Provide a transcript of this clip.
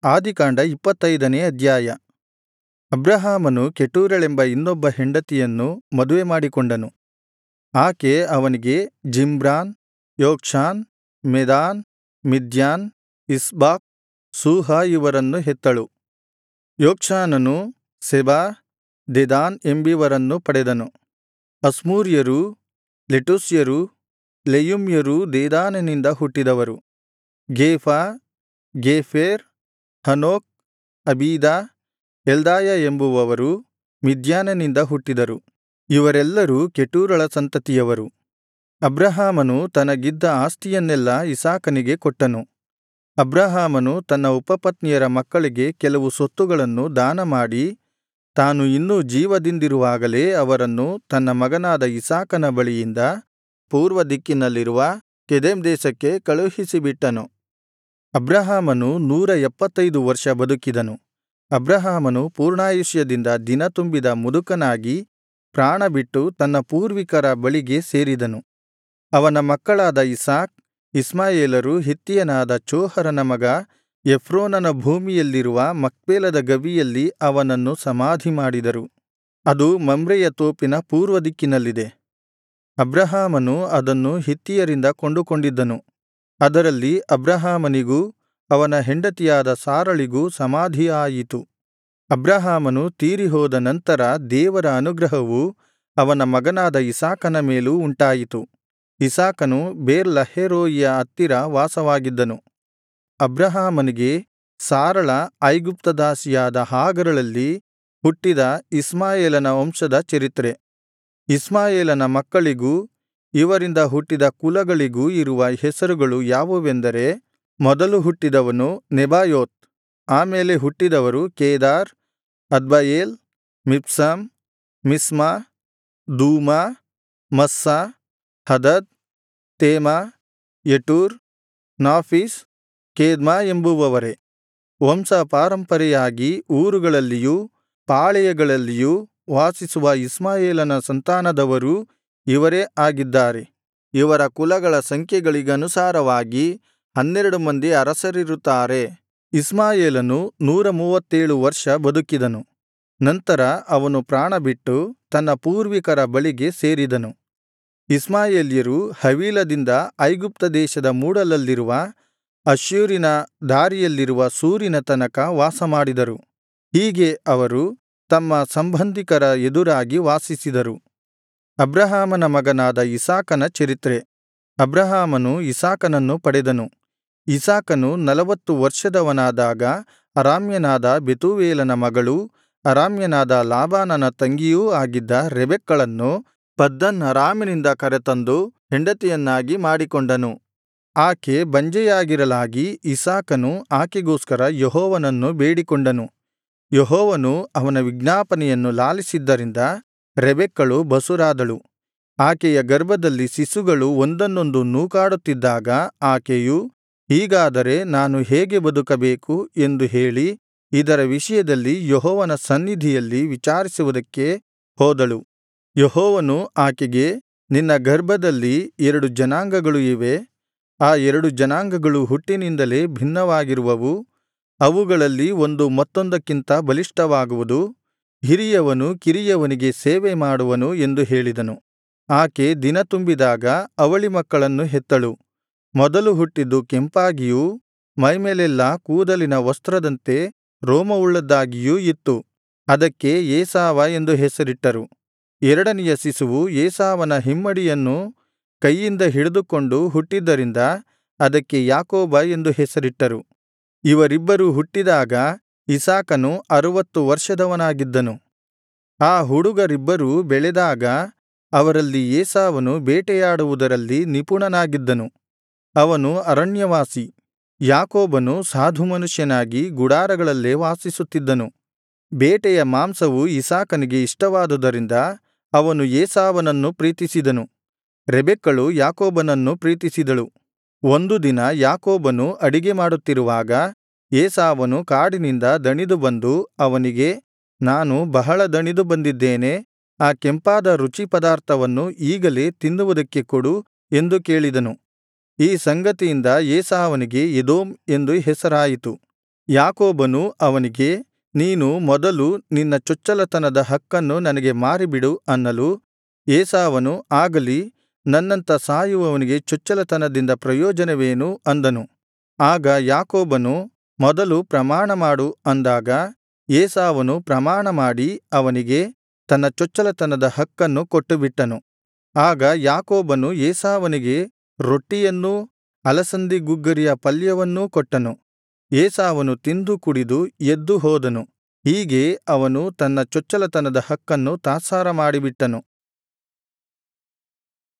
ಆದಿಕಾಂಡ ಇಪ್ಪತ್ತೈದನೇ ಅಧ್ಯಾಯ ಅಬ್ರಹಾಮನು ಕೆಟೂರಳೆಂಬ ಇನ್ನೊಬ್ಬ ಹೆಂಡತಿಯನ್ನು ಮದುವೆಮಾಡಿಕೊಂಡನು ಆಕೆ ಅವನಿಗೆ ಜಿಮ್ರಾನ್ ಯೊಕ್ಷಾನ್ ಮೆದಾನ್ ಮಿದ್ಯಾನ್ ಇಷ್ಬಾಕ್ ಶೂಹ ಇವರನ್ನು ಹೆತ್ತಳು ಯೊಕ್ಷಾನನು ಶೆಬಾ ದೆದಾನ್ ಎಂಬಿವರನ್ನು ಪಡೆದನು ಅಶ್ಮೂರ್ಯರೂ ಲೆಟೂಶ್ಯರೂ ಲೆಯುಮ್ಯರೂ ದೇದಾನನಿಂದ ಹುಟ್ಟಿದವರು ಗೇಫ ಗೇಫೆರ್ ಹನೋಕ್ ಅಬೀದ ಎಲ್ದಾಯ ಎಂಬುವವರು ಮಿದ್ಯಾನನಿಂದ ಹುಟ್ಟಿದರು ಇವರೆಲ್ಲರೂ ಕೆಟೂರಳ ಸಂತತಿಯವರು ಅಬ್ರಹಾಮನು ತನಗಿದ್ದ ಆಸ್ತಿಯನ್ನೆಲ್ಲಾ ಇಸಾಕನಿಗೆ ಕೊಟ್ಟನು ಅಬ್ರಹಾಮನು ತನ್ನ ಉಪಪತ್ನಿಯರ ಮಕ್ಕಳಿಗೆ ಕೆಲವು ಸ್ವತ್ತುಗಳನ್ನು ದಾನಮಾಡಿ ತಾನು ಇನ್ನೂ ಜೀವದಿಂದಿರುವಾಗಲೇ ಅವರನ್ನು ತನ್ನ ಮಗನಾದ ಇಸಾಕನ ಬಳಿಯಿಂದ ಪೂರ್ವದಿಕ್ಕಿನಲ್ಲಿರುವ ಕೆದೆಮ್ ದೇಶಕ್ಕೆ ಕಳುಹಿಸಿಬಿಟ್ಟನು ಅಬ್ರಹಾಮನು ನೂರ ಎಪ್ಪತ್ತೈದು ವರ್ಷ ಬದುಕಿದನು ಅಬ್ರಹಾಮನು ಪೂರ್ಣಾಯುಷ್ಯದಿಂದ ದಿನ ತುಂಬಿದ ಮುದುಕನಾಗಿ ಪ್ರಾಣಬಿಟ್ಟು ತನ್ನ ಪೂರ್ವಿಕರ ಬಳಿಗೆ ಸೇರಿದನು ಅವನ ಮಕ್ಕಳಾದ ಇಸಾಕ್ ಇಷ್ಮಾಯೇಲರು ಹಿತ್ತಿಯನಾದ ಚೋಹರನ ಮಗ ಎಫ್ರೋನನ ಭೂಮಿಯಲ್ಲಿರುವ ಮಕ್ಪೇಲದ ಗವಿಯಲ್ಲಿ ಅವನನ್ನು ಸಮಾಧಿಮಾಡಿದರು ಅದು ಮಮ್ರೆಯ ತೋಪಿನ ಪೂರ್ವದಿಕ್ಕಿನಲ್ಲಿದೆ ಅಬ್ರಹಾಮನು ಅದನ್ನು ಹಿತ್ತಿಯರಿಂದ ಕೊಂಡುಕೊಂಡಿದ್ದನು ಅದರಲ್ಲಿ ಅಬ್ರಹಾಮನಿಗೂ ಅವನ ಹೆಂಡತಿಯಾದ ಸಾರಳಿಗೂ ಸಮಾಧಿಯಾಯಿತು ಅಬ್ರಹಾಮನು ತೀರಿಹೋದ ನಂತರ ದೇವರ ಅನುಗ್ರಹವು ಅವನ ಮಗನಾದ ಇಸಾಕನ ಮೇಲೂ ಉಂಟಾಯಿತು ಇಸಾಕನು ಬೇರ್ ಲಹೈರೋಯಿಯ ಹತ್ತಿರ ವಾಸವಾಗಿದ್ದನು ಅಬ್ರಹಾಮನಿಗೆ ಸಾರಳ ಐಗುಪ್ತದಾಸಿಯಾದ ಹಾಗರಳಲ್ಲಿ ಹುಟ್ಟಿದ ಇಷ್ಮಾಯೇಲನ ವಂಶದ ಚರಿತ್ರೆ ಇಷ್ಮಾಯೇಲನ ಮಕ್ಕಳಿಗೂ ಇವರಿಂದ ಹುಟ್ಟಿದ ಕುಲಗಳಿಗೂ ಇರುವ ಹೆಸರುಗಳು ಯಾವುವೆಂದರೆ ಮೊದಲು ಹುಟ್ಟಿದವನು ನೆಬಾಯೋತ್ ಆಮೇಲೆ ಹುಟ್ಟಿದವರು Kedar Adbeel Mibsam Mishma Dumah Massa Hadad Tema Jetur Naphish Kedemah ಎಂಬುವವರೇ ವಂಶ ಪಾರಂಪರೆಯಾಗಿ ಊರುಗಳಲ್ಲಿಯೂ ಪಾಳೆಯಗಳಲ್ಲಿಯೂ ವಾಸಿಸುವ ಇಷ್ಮಾಯೇಲನ ಸಂತಾನದವರೂ ಇವರೇ ಆಗಿದ್ದಾರೆ ಇವರ ಕುಲಗಳ ಸಂಖ್ಯೆಗಳಿಗನುಸಾರವಾಗಿ ಹನ್ನೆರಡು ಮಂದಿ ಅರಸರಿರುತ್ತಾರೆ ಇಷ್ಮಾಯೇಲನು ನೂರ ಮೂವತ್ತೇಳು ವರ್ಷ ಬದುಕಿದನು ನಂತರ ಅವನು ಪ್ರಾಣಬಿಟ್ಟು ತನ್ನ ಪೂರ್ವಿಕರ ಬಳಿಗೆ ಸೇರಿದನು ಇಷ್ಮಾಯೇಲ್ಯರು ಹವೀಲದಿಂದ ಐಗುಪ್ತ ದೇಶದ ಮೂಡಲಲ್ಲಿರುವ ಅಶ್ಶೂರಿನ ದಾರಿಯಲ್ಲಿರುವ ಸೂರಿನ ತನಕ ವಾಸಮಾಡಿದರು ಹೀಗೆ ಅವರು ತಮ್ಮ ಸಂಬಂಧಿಕರ ಎದುರಾಗಿ ವಾಸಿಸಿದರು ಅಬ್ರಹಾಮನ ಮಗನಾದ ಇಸಾಕನ ಚರಿತ್ರೆ ಅಬ್ರಹಾಮನು ಇಸಾಕನನ್ನು ಪಡೆದನು ಇಸಾಕನು ನಲವತ್ತು ವರ್ಷದವನಾದಾಗ ಅರಾಮ್ಯನಾದ ಬೆತೂವೇಲನ ಮಗಳೂ ಅರಾಮ್ಯನಾದ ಲಾಬಾನನ ತಂಗಿಯೂ ಆಗಿದ್ದ ರೆಬೆಕ್ಕಳನ್ನು ಪದ್ದನ್ ಅರಾಮಿನಿಂದ ಕರೆತಂದು ಹೆಂಡತಿಯನ್ನಾಗಿ ಮಾಡಿಕೊಂಡನು ಆಕೆ ಬಂಜೆಯಾಗಿರಲಾಗಿ ಇಸಾಕನು ಆಕೆಗೋಸ್ಕರ ಯೆಹೋವನನ್ನು ಬೇಡಿಕೊಂಡನು ಯೆಹೋವನು ಅವನ ವಿಜ್ಞಾಪನೆಯನ್ನು ಲಾಲಿಸಿದ್ದರಿಂದ ರೆಬೆಕ್ಕಳು ಬಸುರಾದಳು ಆಕೆಯ ಗರ್ಭದಲ್ಲಿ ಶಿಶುಗಳು ಒಂದನ್ನೊಂದು ನೂಕಾಡುತ್ತಿದ್ದಾಗ ಆಕೆಯು ಹೀಗಾದರೆ ನಾನು ಹೇಗೆ ಬದುಕಬೇಕು ಎಂದು ಹೇಳಿ ಇದರ ವಿಷಯದಲ್ಲಿ ಯೆಹೋವನ ಸನ್ನಿಧಿಯಲ್ಲಿ ವಿಚಾರಿಸುವುದಕ್ಕೆ ಹೋದಳು ಯೆಹೋವನು ಆಕೆಗೆ ನಿನ್ನ ಗರ್ಭದಲ್ಲಿ ಎರಡು ಜನಾಂಗಗಳು ಇವೆ ಆ ಎರಡು ಜನಾಂಗಗಳು ಹುಟ್ಟಿನಿಂದಲೇ ಭಿನ್ನವಾಗಿರುವವು ಅವುಗಳಲ್ಲಿ ಒಂದು ಮತ್ತೊಂದಕ್ಕಿಂತ ಬಲಿಷ್ಠವಾಗುವುದು ಹಿರಿಯವನು ಕಿರಿಯವನಿಗೆ ಸೇವೆ ಮಾಡುವನು ಎಂದು ಹೇಳಿದನು ಆಕೆ ದಿನ ತುಂಬಿದಾಗ ಅವಳಿ ಮಕ್ಕಳನ್ನು ಹೆತ್ತಳು ಮೊದಲು ಹುಟ್ಟಿದ್ದು ಕೆಂಪಾಗಿಯೂ ಮೈಮೇಲೆಲ್ಲಾ ಕೂದಲಿನ ವಸ್ತ್ರದಂತೆ ರೋಮವುಳ್ಳದ್ದಾಗಿಯೂ ಇತ್ತು ಅದಕ್ಕೆ ಏಸಾವ ಎಂದು ಹೆಸರಿಟ್ಟರು ಎರಡನೆಯ ಶಿಶುವು ಏಸಾವನ ಹಿಮ್ಮಡಿಯನ್ನು ಕೈಯಿಂದ ಹಿಡಿದುಕೊಂಡು ಹುಟ್ಟಿದ್ದರಿಂದ ಅದಕ್ಕೆ ಯಾಕೋಬ ಎಂದು ಹೆಸರಿಟ್ಟರು ಇವರಿಬ್ಬರು ಹುಟ್ಟಿದಾಗ ಇಸಾಕನು ಅರುವತ್ತು ವರ್ಷದವನಾಗಿದ್ದನು ಆ ಹುಡುಗರಿಬ್ಬರೂ ಬೆಳೆದಾಗ ಅವರಲ್ಲಿ ಏಸಾವನು ಬೇಟೆಯಾಡುವುದರಲ್ಲಿ ನಿಪುಣನಾಗಿದ್ದನು ಅವನು ಅರಣ್ಯವಾಸಿ ಯಾಕೋಬನು ಸಾಧುಮನುಷ್ಯನಾಗಿ ಗುಡಾರಗಳಲ್ಲೇ ವಾಸಿಸುತ್ತಿದ್ದನು ಬೇಟೆಯ ಮಾಂಸವು ಇಸಾಕನಿಗೆ ಇಷ್ಟವಾದುದರಿಂದ ಅವನು ಏಸಾವನನ್ನು ಪ್ರೀತಿಸಿದನು ರೆಬೆಕ್ಕಳು ಯಾಕೋಬನನ್ನು ಪ್ರೀತಿಸಿದಳು ಒಂದು ದಿನ ಯಾಕೋಬನು ಅಡಿಗೆ ಮಾಡುತ್ತಿರುವಾಗ ಏಸಾವನು ಕಾಡಿನಿಂದ ದಣಿದು ಬಂದು ಅವನಿಗೆ ನಾನು ಬಹಳ ದಣಿದು ಬಂದಿದ್ದೇನೆ ಆ ಕೆಂಪಾದ ರುಚಿಪದಾರ್ಥವನ್ನು ಈಗಲೇ ತಿನ್ನುವುದಕ್ಕೆ ಕೊಡು ಎಂದು ಕೇಳಿದನು ಈ ಸಂಗತಿಯಿಂದ ಏಸಾವನಿಗೆ ಎದೋಮ್ ಎಂದು ಹೆಸರಾಯಿತು ಯಾಕೋಬನು ಅವನಿಗೆ ನೀನು ಮೊದಲು ನಿನ್ನ ಚೊಚ್ಚಲತನದ ಹಕ್ಕನ್ನು ನನಗೆ ಮಾರಿಬಿಡು ಅನ್ನಲು ಏಸಾವನು ಆಗಲಿ ನನ್ನಂಥ ಸಾಯುವವನಿಗೆ ಚೊಚ್ಚಲತನದಿಂದ ಪ್ರಯೋಜನವೇನು ಅಂದನು ಆಗ ಯಾಕೋಬನು ಮೊದಲು ಪ್ರಮಾಣಮಾಡು ಅಂದಾಗ ಏಸಾವನು ಪ್ರಮಾಣಮಾಡಿ ಅವನಿಗೆ ತನ್ನ ಚೊಚ್ಚಲತನದ ಹಕ್ಕನ್ನು ಕೊಟ್ಟುಬಿಟ್ಟನು ಆಗ ಯಾಕೋಬನು ಏಸಾವನಿಗೆ ರೊಟ್ಟಿಯನ್ನೂ ಅಲಸಂದಿ ಗುಗ್ಗರಿಯ ಪಲ್ಯವನ್ನೂ ಕೊಟ್ಟನು ಏಸಾವನು ತಿಂದು ಕುಡಿದು ಎದ್ದು ಹೋದನು ಹೀಗೆ ಅವನು ತನ್ನ ಚೊಚ್ಚಲತನದ ಹಕ್ಕನ್ನು ತಾತ್ಸಾರ ಮಾಡಿಬಿಟ್ಟನು